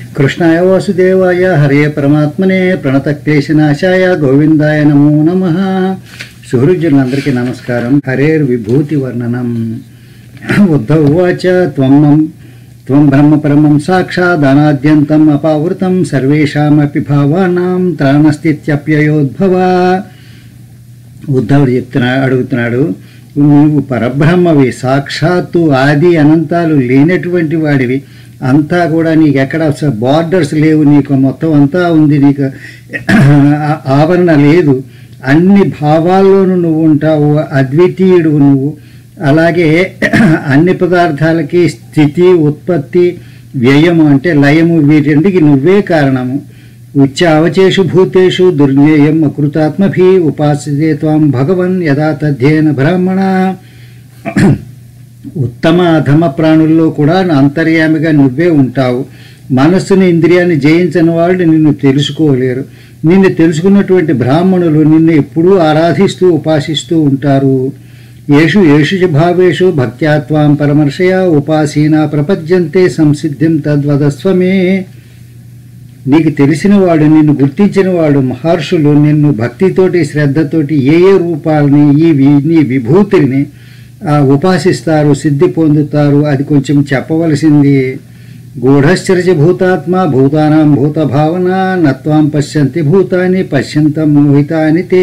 కృష్ణాయ వాసుదేవాయ హరే పరమాత్మనే ప్రణతక్లేశనాశాయ గోవిందాయ నమో నమ సుహృజనులందరికీ నమస్కారం హరేర్ విభూతి వర్ణనం ఉద్ధవ్ ఉవాచ త్వం త్వం బ్రహ్మ పరమం సాక్షాదనాద్యంతం అపావృతం సర్వేషామపి భావానాం త్రాణస్థిత్యప్యయోద్భవ ఉద్ధవుడు చెప్తున్నాడు అడుగుతున్నాడు నువ్వు పరబ్రహ్మవి సాక్షాత్తు ఆది అనంతాలు లేనటువంటి వాడివి అంతా కూడా నీకు ఎక్కడ బార్డర్స్ లేవు నీకు మొత్తం అంతా ఉంది నీకు ఆ- ఆవరణ లేదు అన్ని భావాల్లోనూ నువ్వు ఉంటావు అద్వితీయుడు నువ్వు అలాగే అన్ని పదార్థాలకి స్థితి ఉత్పత్తి వ్యయము అంటే లయము వీటింటికి నువ్వే కారణము ఉచ్చ అవచేషు భూతేషు దుర్జ్ఞేయం అకృతాత్మభి ఉపాసితే త్వాం భగవన్ యథా తథ్యేన బ్రాహ్మణ ఉత్తమ అధమ ప్రాణుల్లో కూడా అంతర్యామిగా నువ్వే ఉంటావు మనస్సుని ఇంద్రియాన్ని జయించని వాళ్ళు నిన్ను తెలుసుకోలేరు నిన్ను తెలుసుకున్నటువంటి బ్రాహ్మణులు నిన్ను ఎప్పుడూ ఆరాధిస్తూ ఉపాసిస్తూ ఉంటారు ఏషు ఏషు చ భావేషు భక్త్యాత్వాం పరమర్శయ ఉపాసీనా ప్రపద్యంతే సంసిద్ధిం తద్వదస్వమే నీకు తెలిసిన వాడు నిన్ను గుర్తించిన వాడు మహర్షులు నిన్ను భక్తితోటి శ్రద్ధతోటి ఏ ఏ రూపాలని ఈ వి- నీ విభూతిని ఆ, ఉపాసిస్తారు సిద్ధి పొందుతారు అది కొంచెం చెప్పవలసింది గూఢశ్చరచ భూతాత్మ భూతానాం భూత భావన నత్వాం పశ్యంతి భూతాని పశ్యంతం మోహితాని తే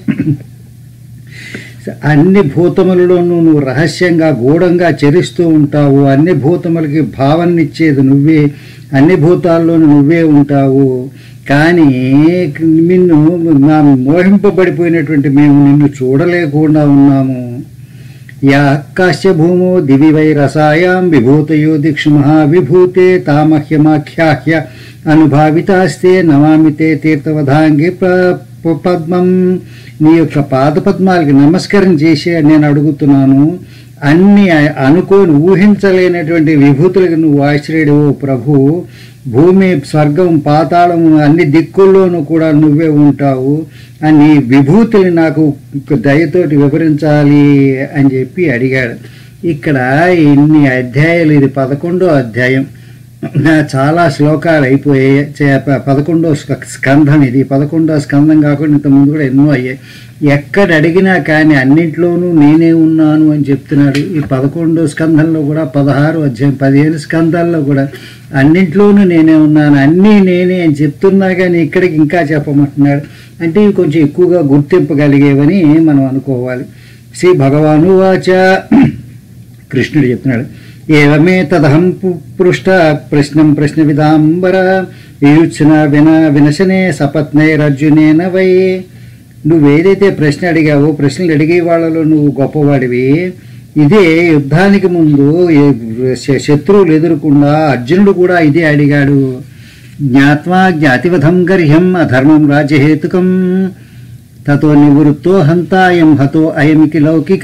అన్ని భూతములలోనూ నువ్వు రహస్యంగా గూఢంగా చరిస్తూ ఉంటావు అన్ని భూతములకి భావననిచ్చేది నువ్వే అన్ని భూతాల్లోనూ నువ్వే ఉంటావు కానీ నిన్ను నా మోహింపబడిపోయినటువంటి మేము నిన్ను చూడలేకుండా ఉన్నాము యా కాశ్య భూమో దివి వై రసాయాం విభూతయో దిక్షు మహావిభూతే తామహ్యమాఖ్యాహ్య అనుభావితాస్తే నమామితే తీర్థవధాంగి ప్ర- ప- పద్మం నీ యొక్క పాదపద్మాలకి నమస్కారం చేసి నేను అడుగుతున్నాను అన్ని అనుకోని ఊహించలేనటువంటి విభూతులకు నువ్వు ఆశ్రయుడు ప్రభు భూమి స్వర్గం పాతాళము అన్ని దిక్కుల్లోనూ కూడా నువ్వే ఉంటావు అని విభూతిని నాకు దయతోటి వివరించాలి అని చెప్పి అడిగాడు ఇక్కడ ఇన్ని అధ్యాయాలు ఇది పదకొండో అధ్యాయం చాలా శ్లోకాలు అయిపోయాయి చే- ప- పదకొండో స్క- స్కంధం ఇది పదకొండో స్కంధం కాకుండా ఇంత ముందు కూడా ఎన్నో అయ్యాయి ఎక్కడ అడిగినా కానీ అన్నింట్లోనూ నేనే ఉన్నాను అని చెప్తున్నాడు ఈ పదకొండో స్కంధంలో కూడా పదహారు అధ్యాయం పదిహేను స్కంధాల్లో కూడా అన్నింట్లోనూ నేనే ఉన్నాను అన్నీ నేనే అని చెప్తున్నా కానీ ఇక్కడికి ఇంకా చెప్పమంటున్నాడు అంటే ఇవి కొంచెం ఎక్కువగా గుర్తింపగలిగేవని మనం అనుకోవాలి శ్రీ భగవాను వాచ కృష్ణుడు చెప్తున్నాడు ఏవమే తదహం పు- పృష్ట ప్రశ్నం ప్రశ్న విదాంబర వియుత్సిన విన వినశనే సపత్నైరర్జునేన వై నువ్వేదైతే ప్రశ్న అడిగావో ప్రశ్నలు అడిగే వాళ్ళలో నువ్వు గొప్పవాడివి ఇదే యుద్ధానికి ముందు ఏ- శ- శత్రువులు ఎదురకుండా అర్జునుడు కూడా ఇదే అడిగాడు జ్ఞాత్వా జ్ఞాతివధం గర్హ్యం అధర్మం రాజ్యహేతుకం తతో నివృత్తో హంతాయం హతో అయమికి లౌకిక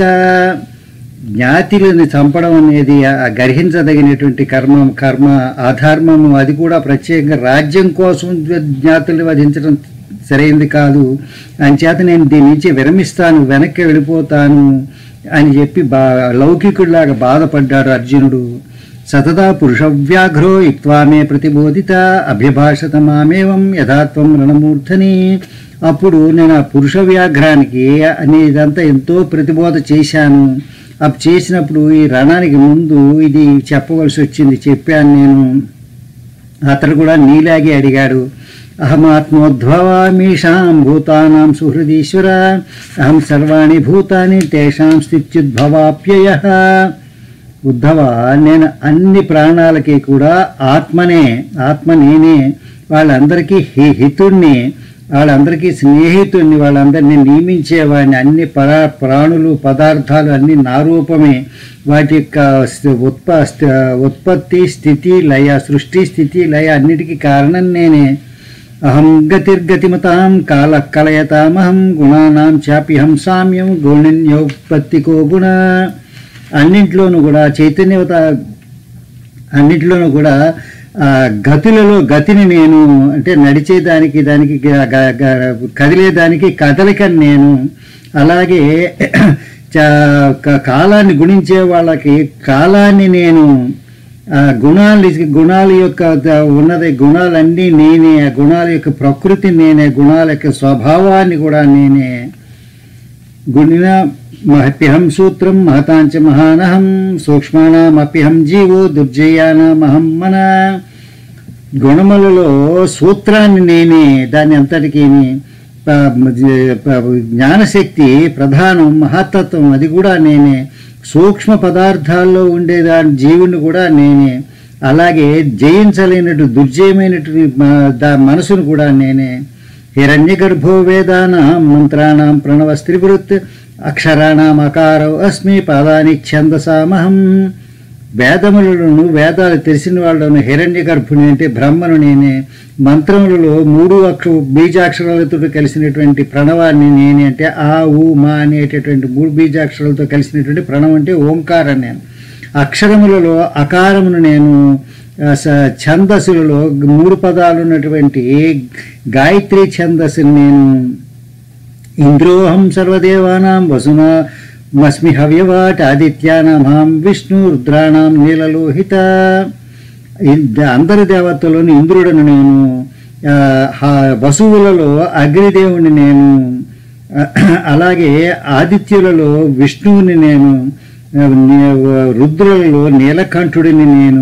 జ్ఞాతిని చంపడం అనేది ఆ గర్హించదగినటువంటి కర్మ కర్మ అధర్మము అది కూడా ప్రత్యేకంగా రాజ్యం కోసం జ్ఞాతుల్ని వధించడం సరైంది కాదు అంచేత నేను దీని నుంచి విరమిస్తాను వెనక్కి వెళ్ళిపోతాను అని చెప్పి బా లౌకికుడిలాగా బాధపడ్డాడు అర్జునుడు సతదా పురుషవ్యాఘ్రో ఇక్వా మే ప్రతిబోధిత అభ్యభాషత మామేవం యథాత్వం రణమూర్ధని అప్పుడు నేను ఆ పురుష వ్యాఘ్రానికి అని ఇదంతా ఎంతో ప్రతిబోధ చేశాను అప్పుడు చేసినప్పుడు ఈ రణానికి ముందు ఇది చెప్పవలసి వచ్చింది చెప్పాను నేను అతడు కూడా నీలాగే అడిగాడు అహమాత్మోద్భవామీషాం భూతానాం సుహృదీశ్వర అహం సర్వాణి భూతాని తేషాం స్థిత్యుద్భవాప్యయ ఉద్ధవ నేను అన్ని ప్రాణాలకి కూడా ఆత్మనే ఆత్మ నేనే వాళ్ళందరికీ హి హితుణ్ణి వాళ్ళందరికీ స్నేహితుణ్ణి వాళ్ళందరినీ నియమించేవాడిని అన్ని పరా ప్రాణులు పదార్థాలు అన్ని నా రూపమే వాటి యొక్క స్థి- ఉత్ప స్థి- ఉత్పత్తి స్థితి లయ సృష్టి స్థితి లయ అన్నిటికీ కారణం నేనే అహం గతిర్గతిమతాం కాల కలయతామహం గుణానాం చాప్యహం సామ్యం గుణిన్యోత్పత్తికో గుణ అన్నింట్లోనూ కూడా చైతన్యవత అన్నింటిలోనూ కూడా ఆ, గతులలో గతిని నేను అంటే నడిచేదానికి దానికి గ- గ- గ- కదిలేదానికి కదలికని నేను అలాగే చ- క- కాలాన్ని గుణించే వాళ్ళకి కాలాన్ని నేను ఆ గుణాలు గుణాల యొక్క ద- ఉన్నది గుణాలన్నీ నేనే ఆ గుణాల యొక్క ప్రకృతి నేనే గుణాల యొక్క స్వభావాన్ని కూడా నేనే గుణిన మహప్యహం సూత్రం మహతాంచ మహానహం సూక్ష్మానామప్యహం జీవో దుర్జయానామహం మన గుణములలో సూత్రాన్ని నేనే దాని అంతటికి జ్ఞానశక్తి ప్రధానం మహత్తత్వం అది కూడా నేనే సూక్ష్మ పదార్థాల్లో ఉండే దాని జీవుని కూడా నేనే అలాగే జయించలేనట్టు దుర్జయమైనటువంటి మ- దా మనసును కూడా నేనే హిరణ్య గర్భో వేదానాం మంత్రాణం ప్రణవ స్త్రివృత్ అక్షరాణం అకారో అస్మి పాదాని ఛందసామహం వేదములను వేదాలు తెలిసిన వాళ్ళను హిరణ్య గర్భుని అంటే బ్రహ్మను నేనే మంత్రములలో మూడు అక్ష బీజాక్షరాలతో కలిసినటువంటి ప్రణవాన్ని నేనే అంటే ఆ ఊ మా అనేటటువంటి మూడు బీజాక్షరాలతో కలిసినటువంటి ప్రణవం అంటే ఓంకారం నేను అక్షరములలో అకారమును నేను ఆ, స- ఛందస్సులలో మూడు పదాలు ఉన్నటువంటి గాయత్రి ఛందస్సుని నేను ఇంద్రోహం సర్వదేవానాం వసునా మస్మి హవ్యవాట్ ఆదిత్యానాం విష్ణు రుద్రాణం నీలలోహిత ఇద్- అందరి దేవతలను ఇంద్రుడను నేను ఆ, హ- వసువులలో అగ్నిదేవుని నేను ఆ, అలాగే ఆదిత్యులలో విష్ణువుని నేను ఆ, నీ- రుద్రులలో నీలకంఠుడిని నేను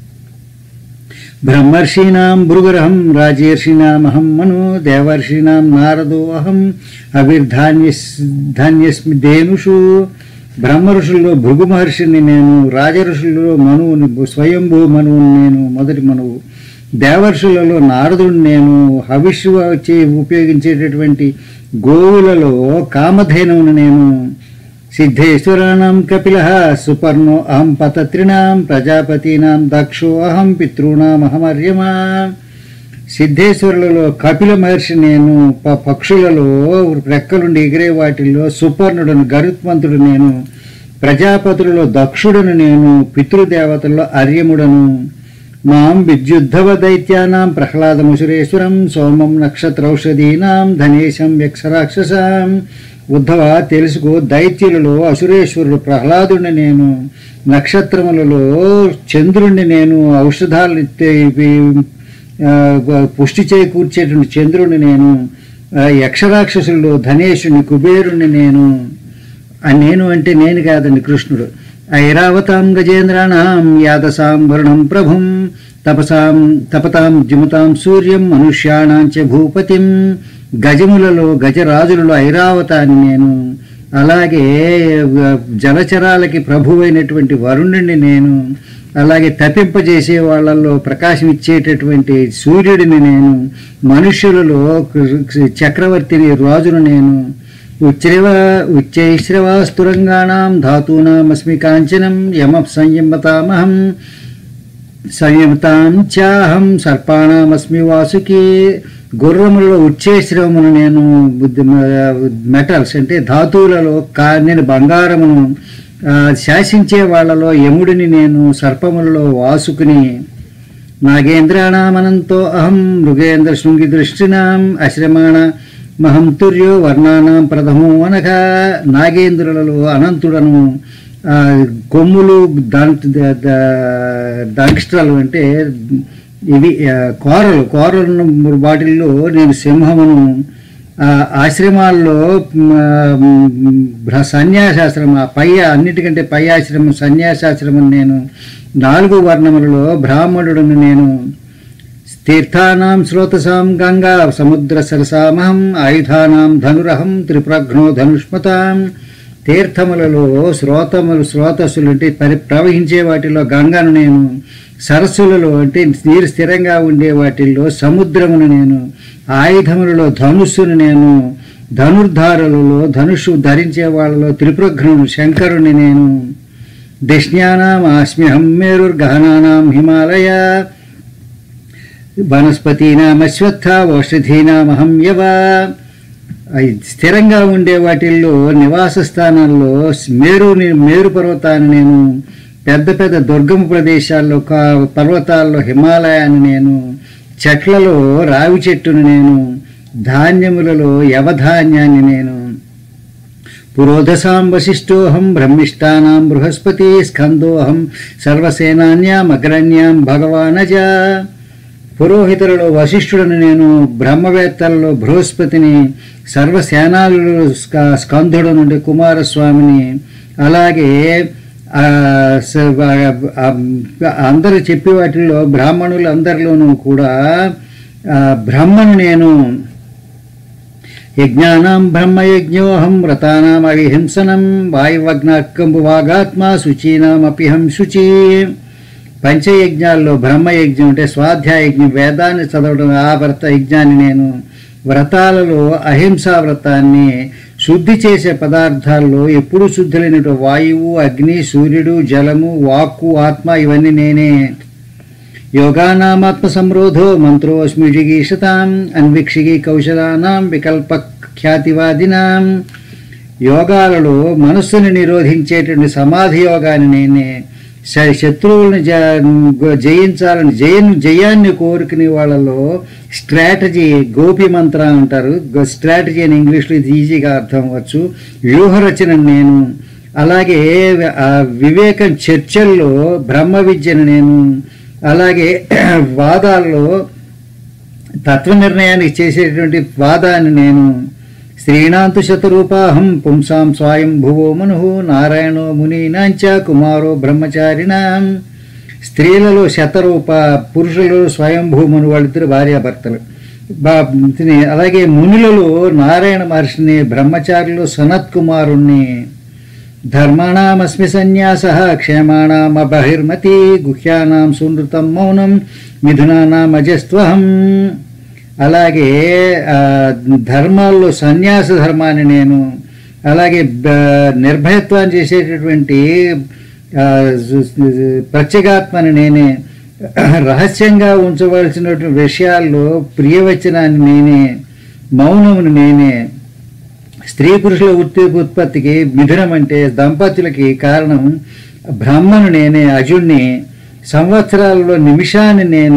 బ్రహ్మర్షీణాం భృగురహం రాజర్షీణామహం మను దేవర్షీణాం నారదో అహం అవిర్ధాన్యస్ ధాన్యస్మి ధేనుషు బ్రహ్మ ఋషుల్లో భృగు మహర్షిని నేను రాజ ఋషుల్లో మనువుని స్వయంభూ మనువుని నేను మొదటి మనువు దేవర్షులలో నారదుని నేను హవిష్యు వచ్చి ఉపయోగించేటటువంటి గోవులలో కామధేనువుని నేను సిద్ధేశ్వరాణం కపిల సుపర్ణో అహం పతత్రిణాం ప్రజాపతీనాం దక్షో అహం పితॄణామహమర్యమా సిద్ధేశ్వరులలో కపిల మహర్షి నేను ప- పక్షులలో రెక్కలుండి ఎగిరే వాటిల్లో సుపర్ణుడను గరుత్మంతుడు నేను ప్రజాపతులలో దక్షుడను నేను పితృదేవతల్లో అర్యముడను మాం విద్యుద్ధవ దైత్యానాం ప్రహ్లాదముసురేశ్వరం సోమం నక్షత్రౌషధీనాం ధనేశం యక్షరాక్షసాం ఉద్ధవ తెలుసుకో దైత్యులలో అసురేశ్వరుడు ప్రహ్లాదుని నేను నక్షత్రములలో చంద్రుణ్ణి నేను ఔషధాలు ఇత్తే- ఇవి, ఆ, పుష్టి చేకూర్చేటువంటి చంద్రుని నేను ఆ, యక్షరాక్షసుల్లో ధనేశుని కుబేరుని నేను ఆ నేను అంటే నేను కాదండి కృష్ణుడు ఐరావతాం గజేంద్రాణం యాదసాం వరుణం ప్రభుం తపసాం తపతాం జిముతాం సూర్యం మనుష్యాణాం చ భూపతిం గజములలో గజరాజులలో ఐరావతాన్ని నేను అలాగే ఆ, జలచరాలకి ప్రభువైనటువంటి వరుణుడిని నేను అలాగే తప్పింపజేసే వాళ్ళల్లో ప్రకాశం ఇచ్చేటటువంటి సూర్యుడిని నేను మనుష్యులలో చక్రవర్తిని రాజును నేను ఉచ్చ్రవ ఉచ్చైశ్రవాస్తురంగాణం ధాతూనామస్మి కాంచనం యమ సంయమతామహం సంయమతాం చాహం సర్పాణామస్మి వాసుకి గుర్రములలో ఉచ్చేశ్రవమును నేను బుద్ధి మెటల్స్ అంటే ధాతువులలో కా నేను బంగారమును ఆ, శాసించే వాళ్ళలో యముడిని నేను సర్పములలో వాసుకుని నాగేంద్రాణామనంతో అహం మృగేంద్ర శృంగి దృష్టినాం అశ్రమాణ మహం తుర్యో వర్ణానాం ప్రథమో అనగా నాగేంద్రులలో అనంతుడను ఆ, కొమ్ములు దంట్ ద- ద- దంక్స్ట్రలు అంటే ఇవి ఆ, కోరలు కోరలు వాటిల్లో నేను సింహమును ఆ, ఆశ్రమాల్లో మ, మ్, సన్యాసాశ్రమం ఆ పై అన్నిటికంటే పై ఆశ్రమం సన్యాసాశ్రమం నేను నాలుగు వర్ణములలో బ్రాహ్మణుడును నేను తీర్థానాం శ్రోతసాం గంగా సముద్ర సరసామహం ఆయుధానాం ధనురహం త్రిప్రఘ్నో ధనుష్మతాం తీర్థములలో శ్రోతములు శ్రోతస్సులు అంటే పరి ప్రవహించే వాటిలో గంగను నేను సరస్సులలో అంటే నీరు స్థిరంగా ఉండే వాటిల్లో సముద్రమును నేను ఆయుధములలో ధనుస్సును నేను ధనుర్ధారులలో ధనుస్సు ధరించే వాళ్ళలో త్రిప్రఘ్నుడు శంకరుని నేను దృష్ణ్యానాం ఆస్మ్యహం మేరుర్గహనానాం హిమాలయ వనస్పతీనామశ్వత్థ ఓషధీనామహం యవ అయి స్థిరంగా ఉండే వాటిల్లో నివాస స్థానాల్లో మేరుని మేరు పర్వతాన్ని నేను పెద్ద పెద్ద దుర్గమ ప్రదేశాల్లో కా- పర్వతాల్లో హిమాలయాన్ని నేను చెట్లలో రావి చెట్టును నేను ధాన్యములలో యవధాన్యాన్ని నేను పురోధసాం వశిష్ఠోహం బ్రహ్మిష్టానాం బృహస్పతి స్కందోహం సర్వసేనాన్యాం అగ్రణ్యాం భగవానజ పురోహితులలో వశిష్ఠుడను నేను బ్రహ్మవేత్తలలో బృహస్పతిని సర్వసేనాలలో స్క- స్కందుడు నుండి కుమారస్వామిని అలాగే ఆ, స- ఆ, అందరూ చెప్పే వాటిల్లో బ్రాహ్మణులు అందరిలోనూ కూడా ఆ, బ్రహ్మను నేను యజ్ఞానాం బ్రహ్మయజ్ఞోహం వ్రతానాం అవిహింసనం వాయువగ్నాకంబు వాగాత్మ శుచీనామపిహం శుచి పంచయజ్ఞాల్లో బ్రహ్మయజ్ఞం అంటే స్వాధ్యాయ యజ్ఞం వేదాన్ని చదవడం ఆ వ్రత యజ్ఞాన్ని నేను వ్రతాలలో అహింసా వ్రతాన్ని శుద్ధి చేసే పదార్థాల్లో ఎప్పుడు శుద్ధి లేనట్టు వాయువు అగ్ని సూర్యుడు జలము వాక్కు ఆత్మ ఇవన్నీ నేనే యోగానామాత్మ సంరోధో మంత్రోస్మి జిగీషతాం అన్విక్షికి కౌశలానాం వికల్ప ఖ్యాతివాదినాం యోగాలలో మనస్సుని నిరోధించేటువంటి సమాధి యోగాన్ని నేనే శ- శత్రువులను జ- జయించాలని జయం జయాన్ని కోరుకునే వాళ్ళలో స్ట్రాటజీ గోపి మంత్ర అంటారు గ- స్ట్రాటజీ అని ఇంగ్లీష్లో ఇది ఈజీగా అర్థం అవ్వచ్చు వ్యూహరచన నేను అలాగే ఆ వివేకం చర్చల్లో బ్రహ్మ విద్యను నేను అలాగే వాదాల్లో తత్వ నిర్ణయానికి చేసేటువంటి వాదాన్ని నేను స్త్రీణాంతు శతరూపాహం పుంసాం స్వాయం భువో మను నారాయణో మునీనాంచ కుమారో బ్రహ్మచారిణాం స్త్రీలలో శతరూప పురుషులలో స్వయంభూమను వాళ్ళిద్దరు భార్యాభర్తలు బా- తిని అలాగే మునులలో నారాయణ మహర్షిని బ్రహ్మచారులు సనత్ కుమారుణ్ణి ధర్మాణమస్మి సన్యాస క్షేమాణమబహిర్మతి గుహ్యానాం సునృతం మౌనం మిథునానాం అజస్త్వహం అలాగే ఆ, ధర్మాల్లో సన్యాస ధర్మాన్ని నేను అలాగే బ- నిర్భయత్వాన్ని చేసేటటువంటి ఆ, జు- జు- ప్రత్యేగాత్మని నేనే రహస్యంగా ఉంచవలసినటువంటి విషయాల్లో ప్రియవచనాన్ని నేనే మౌనమును నేనే స్త్రీ పురుషుల ఉత్తి ఉత్పత్తికి మిథునం అంటే దంపతులకి కారణం బ్రహ్మను నేనే అజుణ్ణి సంవత్సరాలలో నిమిషాన్ని నేను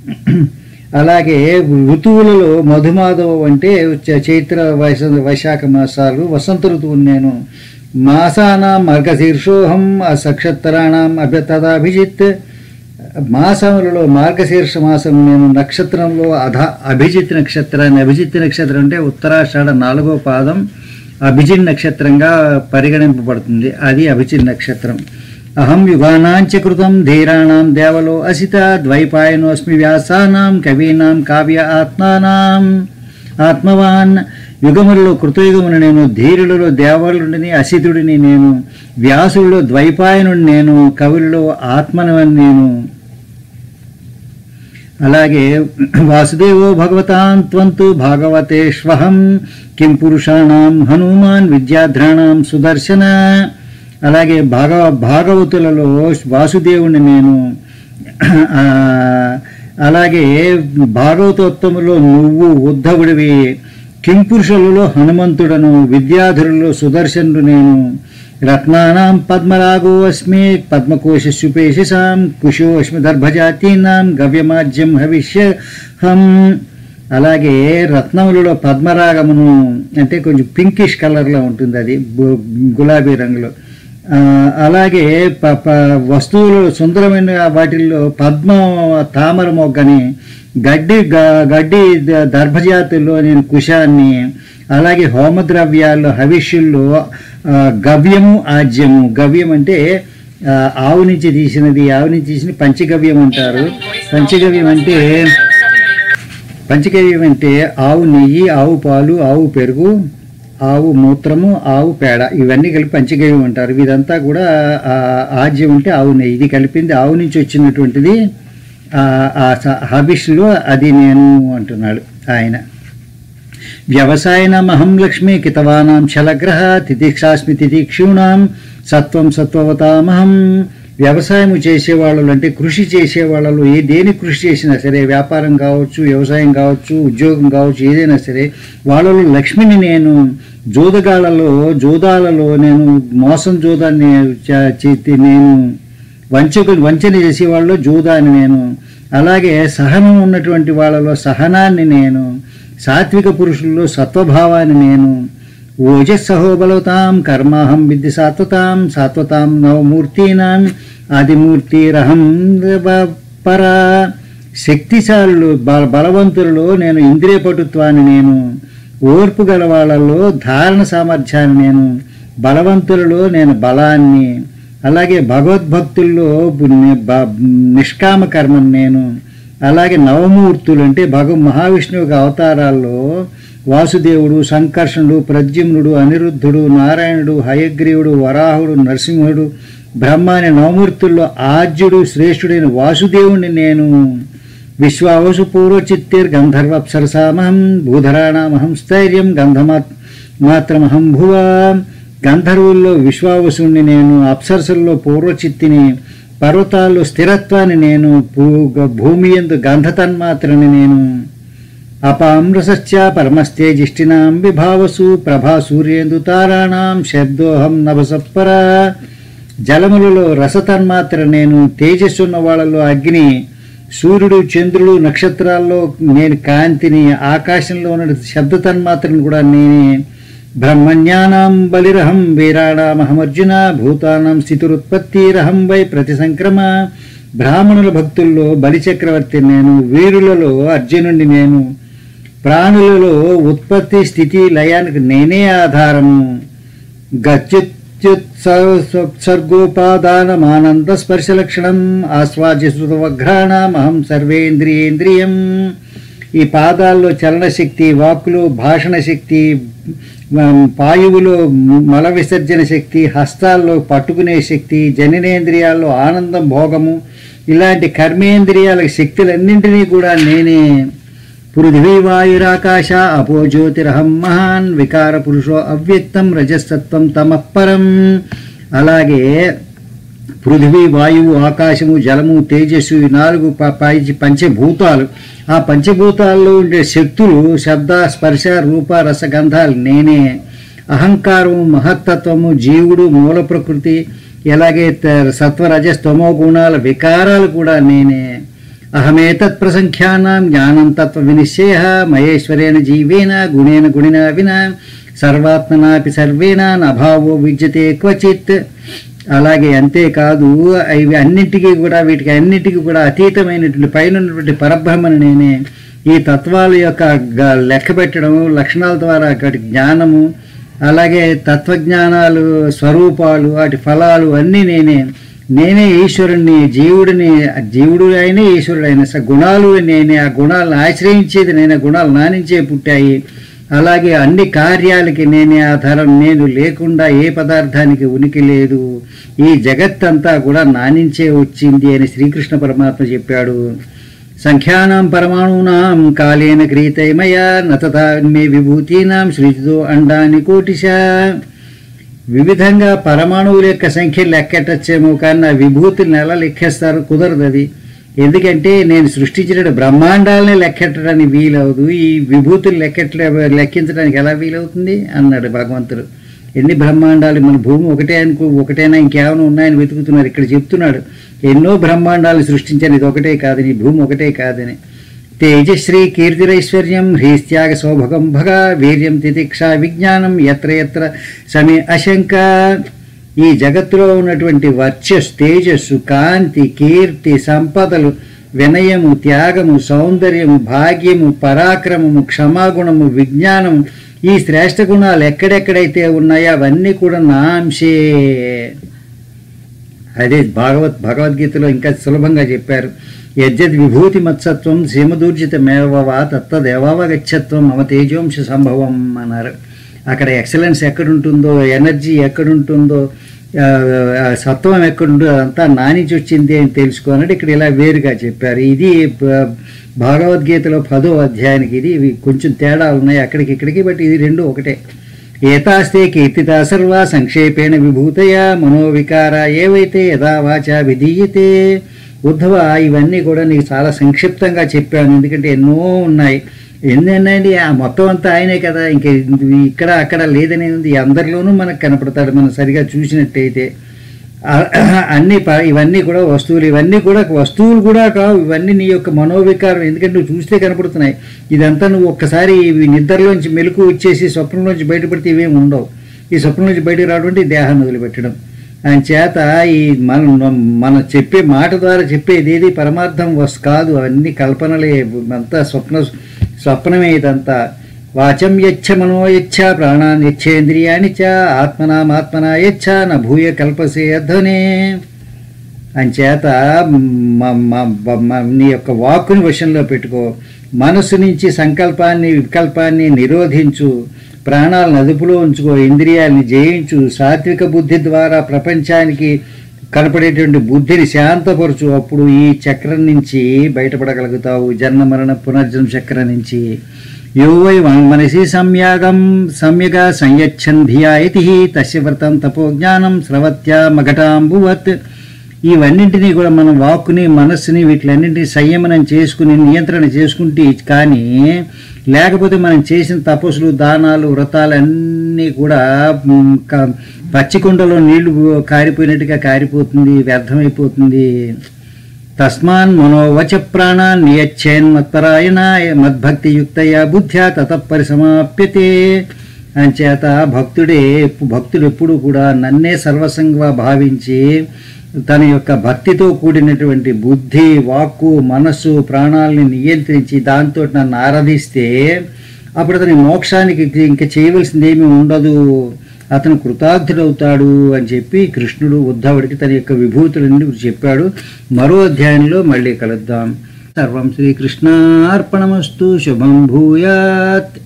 అలాగే ఋతువులలో మధుమాధవ అంటే చ- చైత్ర వైశ వైశాఖ మాసాలు వసంత ఋతువుని నేను మాసానాం మార్గశీర్షోహం సక్షత్తరాణం అభ్య తదాభిజిత్ మాసములలో మార్గశీర్ష మాసం నేను నక్షత్రంలో అధ అభిజిత్ నక్షత్రాన్ని అభిజిత్ నక్షత్రం అంటే ఉత్తరాషాఢ నాలుగో పాదం అభిజిత్ నక్షత్రంగా పరిగణింపబడుతుంది అది అభిజిత్ నక్షత్రం అహం యుగానాంచ కృతం ధీరాణం దేవలో అసిత ద్వైపాయనోస్మి వ్యాసానాం కవీనాం కావ్య ఆత్మానాం ఆత్మవాన్ యుగములలో కృతయుగమును నేను ధీరులలో దేవలుడిని అసితుడిని నేను వ్యాసుడిలో ద్వైపాయనుడిని నేను కవులలో ఆత్మనవని నేను అలాగే వాసుదేవో భగవతాం త్వంతు భాగవతేష్వహం కిం పురుషాణం హనుమాన్ విద్యాధ్రాణం సుదర్శన అలాగే భాగవ భాగవతులలో వాసుదేవుని నేను ఆ, అలాగే భాగవతోత్తములో నువ్వు ఉద్ధవుడివి కింపురుషులలో హనుమంతుడను విద్యాధరులలో సుదర్శనుడు నేను రత్నానాం పద్మరాగో అస్మి పద్మకోశుపేషిసాం కుశో అస్మి దర్భజాతీనాం గవ్యమాజ్యం హవిష్యహం అలాగే రత్నములలో పద్మరాగమును అంటే కొంచెం పింకిష్ కలర్లో ఉంటుంది అది గు- గులాబీ రంగులో ఆ, అలాగే ప ప వస్తువులు సుందరమైన వాటిల్లో పద్మ తామర మొగ్గని గడ్డి గ- గడ్డి ద- దర్భజాతుల్లో నేను కుశాన్ని అలాగే హోమద్రవ్యాల్లో హవిష్యుల్లో ఆ, గవ్యము ఆజ్యము గవ్యం అంటే ఆ, ఆవు నుంచి తీసినది ఆవు నుంచి తీసిన పంచగవ్యం అంటారు పంచగవ్యం అంటే పంచగవ్యం అంటే ఆవు నెయ్యి ఆవు పాలు ఆవు పెరుగు ఆవు మూత్రము ఆవు పేడ ఇవన్నీ కలిపి పంచగవ్యం అంటారు ఇదంతా కూడా ఆ, ఆజ్యం అంటే ఆవు నెయ్యి ఇది కలిపింది ఆవు నుంచి వచ్చినటువంటిది ఆ, ఆ స- హబిష్లో అది నేను అంటున్నాడు ఆయన వ్యవసాయనమహం లక్ష్మి కితవానాం శలగ్రహ తితిక్షాస్మి తితిక్షూణాం సత్వం సత్వవతామహం వ్యవసాయము చేసేవాళ్ళు అంటే కృషి చేసేవాళ్ళు ఏ దేని కృషి చేసినా సరే వ్యాపారం కావచ్చు వ్యవసాయం కావచ్చు ఉద్యోగం కావచ్చు ఏదైనా సరే వాళ్ళలో లక్ష్మిని నేను జోదగాళ్ళలో జోదాలలో నేను మోసం జోదాన్ని చ- చేతి నేను వంచకు వంచన చేసేవాళ్ళు జూదాన్ని నేను అలాగే సహనం ఉన్నటువంటి వాళ్ళలో సహనాన్ని నేను సాత్విక పురుషుల్లో సత్వభావాన్ని నేను ఓజస్సహో బలవతాం కర్మాహం విద్య సాత్వతాం సాత్వతాం నవమూర్తీనాం ఆదిమూర్తిరహం పరా శక్తిశాలులు బల బలవంతులలో నేను ఇంద్రియ పటుత్వాన్ని నేను ఓర్పు గల వాళ్ళలో ధారణ సామర్థ్యాన్ని నేను బలవంతులలో నేను బలాన్ని అలాగే భగవద్భక్తుల్లో ని- బ- నిష్కామ కర్మను నేను అలాగే నవమూర్తులు అంటే భగ మహావిష్ణువు యొక్క అవతారాల్లో వాసుదేవుడు సంకర్షణుడు ప్రద్యుమ్నుడు అనిరుద్ధుడు నారాయణుడు హయగ్రీవుడు వరాహుడు నరసింహుడు బ్రహ్మ అనే నవమూర్తుల్లో ఆద్యుడు శ్రేష్ఠుడైన వాసుదేవుణ్ణి నేను విశ్వావసు పూర్వచిత్తిర్ గంధర్వప్సరసామహం భూధరాణామహం స్థైర్యం గంధమాత్ మాత్రమహం భువా గంధర్వుల్లో విశ్వావసుణ్ణి నేను అప్సరసుల్లో పూర్వచిత్తిని పర్వతాల్లో స్థిరత్వాన్ని నేను భూ- భూమి ఎందు గంధతన్మాత్రని నేను అపామ్రసశ్చ పరమస్తేజిష్టినాం విభావసు ప్రభా సూర్యేందు తారాణాం శబ్దోహం నభసత్పర జలములలో రసతన్మాత్ర నేను తేజస్సున్న వాళ్ళలో అగ్ని సూర్యుడు చంద్రుడు నక్షత్రాల్లో నేను కాంతిని ఆకాశంలో ఉన్న శబ్ద తన్మాత్రను కూడా నేనే బ్రహ్మజ్ఞానాం బలిరహం వీరాణామహమర్జున భూతానాం స్థితిరుత్పత్తిరహం వై ప్రతి సంక్రమ బ్రాహ్మణుల భక్తుల్లో బలిచక్రవర్తి నేను వీరులలో అర్జునుడిని నేను ప్రాణులలో ఉత్పత్తి స్థితి లయానికి నేనే ఆధారము గత్యుత్సర్గోపాదానమానంద స్పర్శలక్షణం ఆస్వాద్యశ్రుతవఘ్రాణమహం సర్వేంద్రియేంద్రియం ఈ పాదాల్లో చలనశక్తి వాక్కులో భాషణ శక్తి మ- పాయువులో మల విసర్జన శక్తి హస్తాల్లో పట్టుకునే శక్తి జననేంద్రియాల్లో ఆనందం భోగము ఇలాంటి కర్మేంద్రియాల శక్తులన్నింటినీ కూడా నేనే పృథివీ వాయురాకాశ అపో జ్యోతిరహం మహాన్ వికార పురుషో అవ్యక్తం రజస్తత్వం తమఃపరం అలాగే పృథివీ వాయువు ఆకాశము జలము తేజస్సు ఈ నాలుగు ప- పై- పంచభూతాలు ఆ పంచభూతాల్లో ఉండే శక్తులు శబ్ద స్పర్శ రూప రసగంధాలు నేనే అహంకారము మహత్తత్వము జీవుడు మూల ప్రకృతి ఎలాగే త- సత్వరజస్తమో గుణాల వికారాలు కూడా నేనే అహమేతత్ ప్రసంఖ్యానాం జ్ఞానం తత్వ వినిశ్చయ మహేశ్వరేణ జీవేన గుణేన గుణినా వినా సర్వాత్మనాపి సర్వేణ నభావో విద్యతే క్వచిత్ అలాగే అంతేకాదు ఇవి అన్నింటికీ కూడా వీటికి అన్నిటికీ కూడా అతీతమైనటువంటి పైన ఉన్నటువంటి పరబ్రహ్మను నేనే ఈ తత్వాల యొక్క గ- లెక్క పెట్టడం లక్షణాల ద్వారా వాటి జ్ఞానము అలాగే తత్వజ్ఞానాలు స్వరూపాలు వాటి ఫలాలు అన్నీ నేనే నేనే ఈశ్వరుణ్ణి జీవుడిని జీవుడు అయినా ఈశ్వరుడు అయినా స గుణాలు నేనే ఆ గుణాలను ఆశ్రయించేది నేనే గుణాలు నానించే పుట్టాయి అలాగే అన్ని కార్యాలకి నేనే ఆధారం నేను లేకుండా ఏ పదార్థానికి ఉనికి లేదు ఈ జగత్తంతా కూడా నానించే వచ్చింది అని శ్రీకృష్ణ పరమాత్మ చెప్పాడు సంఖ్యానాం పరమాణూనాం కాలేన క్రీతైమయా నతథా మే విభూతీనాం సృజితో అండాని కోటిశ వివిధంగా పరమాణువుల యొక్క సంఖ్య లెక్కెట్టచ్చేమో కానీ నా విభూతిని ఎలా లెక్కేస్తారు కుదరదు అది ఎందుకంటే నేను సృష్టించిన బ్రహ్మాండాలనే లెక్కెట్టడానికి వీలవదు ఈ విభూతులు లెక్కెట్ల లెక్కించడానికి ఎలా వీలవుతుంది అన్నాడు భగవంతుడు ఎన్ని బ్రహ్మాండాలు మన భూమి ఒకటే అనుకో ఒకటేనా ఇంకేమైనా ఉన్నాయని వెతుకుతున్నారు ఇక్కడ చెప్తున్నాడు ఎన్నో బ్రహ్మాండాలు సృష్టించాను ఇది ఒకటే కాదని ఈ భూమి ఒకటే కాదని తేజశ్రీ కీర్తిరైశ్వర్యం హ్రీస్త్యాగ సౌభగం భగ వీర్యం తితిక్ష విజ్ఞానం ఎత్ర ఎత్ర సమే అశంక ఈ జగత్తులో ఉన్నటువంటి వర్చస్సు తేజస్సు కాంతి కీర్తి సంపదలు వినయము త్యాగము సౌందర్యము భాగ్యము పరాక్రమము క్షమాగుణము విజ్ఞానము ఈ శ్రేష్ఠ గుణాలు ఎక్కడెక్కడైతే ఉన్నాయో అవన్నీ కూడా నా అంశే అదే భాగవత్ భగవద్గీతలో ఇంకా సులభంగా చెప్పారు యజ్జద్ విభూతి మత్సత్వం సీమదూర్జితమేవవా తత్తదేవావగచ్చత్వం మమ తేజోంశ సంభవం అన్నారు అక్కడ ఎక్సలెన్స్ ఎక్కడుంటుందో ఎనర్జీ ఎక్కడుంటుందో ఆ, ఆ, సత్వం ఎక్కడుంటుందో అదంతా నానించి వచ్చింది అని తెలుసుకోనంటే ఇక్కడ ఇలా వేరుగా చెప్పారు ఇది బ- భగవద్గీతలో పదో అధ్యాయానికి ఇది ఇవి కొంచెం తేడా ఉన్నాయి అక్కడికి ఇక్కడికి బట్ ఇది రెండు ఒకటే ఏతాస్తే కీర్తితా సర్వా సంక్షేపేణ విభూతయ మనోవికార ఏవైతే యథా వాచా విధీయతే ఉద్ధవ ఇవన్నీ కూడా నీకు చాలా సంక్షిప్తంగా చెప్పాను ఎందుకంటే ఎన్నో ఉన్నాయి ఎన్నెన్నండి ఆ మొత్తం అంతా ఆయనే కదా ఇంక ఇక్కడ అక్కడ లేదనే ఉంది అందరిలోనూ మనకు కనపడతాడు మనం సరిగా చూసినట్టయితే ఆ- అన్ని ప- ఇవన్నీ కూడా వస్తువులు ఇవన్నీ కూడా వస్తువులు కూడా కావు ఇవన్నీ నీ యొక్క మనోవికారం ఎందుకంటే నువ్వు చూస్తే కనపడుతున్నాయి ఇదంతా నువ్వు ఒక్కసారి ఇవి నిద్రలోంచి మెలకు వచ్చేసి స్వప్నంలోంచి బయటపడితే ఇవేమి ఉండవు ఈ స్వప్నం నుంచి బయటకు రావడం అంటే ఈ దేహాన్ని వదిలిపెట్టడం ఆయన చేత ఈ మన మన చెప్పే మాట ద్వారా చెప్పేది ఏది పరమార్థం వస్ కాదు అవన్నీ కల్పనలే అంతా స్వప్న స్వప్నమే ఇదంతా వాచం యచ్చ మనో యచ్చ ప్రాణాన్ యచ్చేంద్రియాణి చ ఆత్మనామాత్మనా యచ్చ న భూయ కల్పసే ధ్వనే అంచేత మ- మ- బ- మ- నీ యొక్క వాక్కుని వశంలో పెట్టుకో మనసు నుంచి సంకల్పాన్ని వికల్పాన్ని నిరోధించు ప్రాణాలను అదుపులో ఉంచుకో ఇంద్రియాల్ని జయించు సాత్విక బుద్ధి ద్వారా ప్రపంచానికి కనపడేటువంటి బుద్ధిని శాంతపరచు అప్పుడు ఈ చక్రం నుంచి బయటపడగలుగుతావు జన్మ మరణ పునర్జన్మ చక్రం నుంచి యో వై మనసి సంయాగం సమ్యగా సంయచ్చన్ ధియా ఇతి తస్య వ్రతం తపోజ్ఞానం స్రవత్యా మఘటాంబువత్ ఇవన్నింటినీ కూడా మన వాక్కుని మనస్సుని వీటిలన్నింటినీ సంయమనం చేసుకుని నియంత్రణ చేసుకుంటే కానీ లేకపోతే మనం చేసిన తపస్సులు దానాలు వ్రతాలు అన్నీ కూడా మ్, క- పచ్చి కుండలో నీళ్లు కారిపోయినట్టుగా కారిపోతుంది వ్యర్థమైపోతుంది తస్మాన్ మనోవచ ప్రాణాన్ నియచ్చేన్మత్పరాయణ మద్భక్తియుక్తయా బుద్ధ్యా తతపరిసమాప్యతే అంచేత భక్తుడే భక్తుడు ఎప్పుడు కూడా నన్నే సర్వసంగా భావించి తన యొక్క భక్తితో కూడినటువంటి బుద్ధి వాక్కు మనస్సు ప్రాణాలని నియంత్రించి దాంతో నన్ను ఆరాధిస్తే అప్పుడు అతని మోక్షానికి ఇంకా చేయవలసింది ఏమీ ఉండదు అతను కృతార్థుడవుతాడు అని చెప్పి కృష్ణుడు ఉద్ధవుడికి తన యొక్క విభూతులన్నీ చెప్పాడు మరో అధ్యాయంలో మళ్ళీ కలుద్దాం సర్వం శ్రీకృష్ణార్పణమస్తు శుభం భూయాత్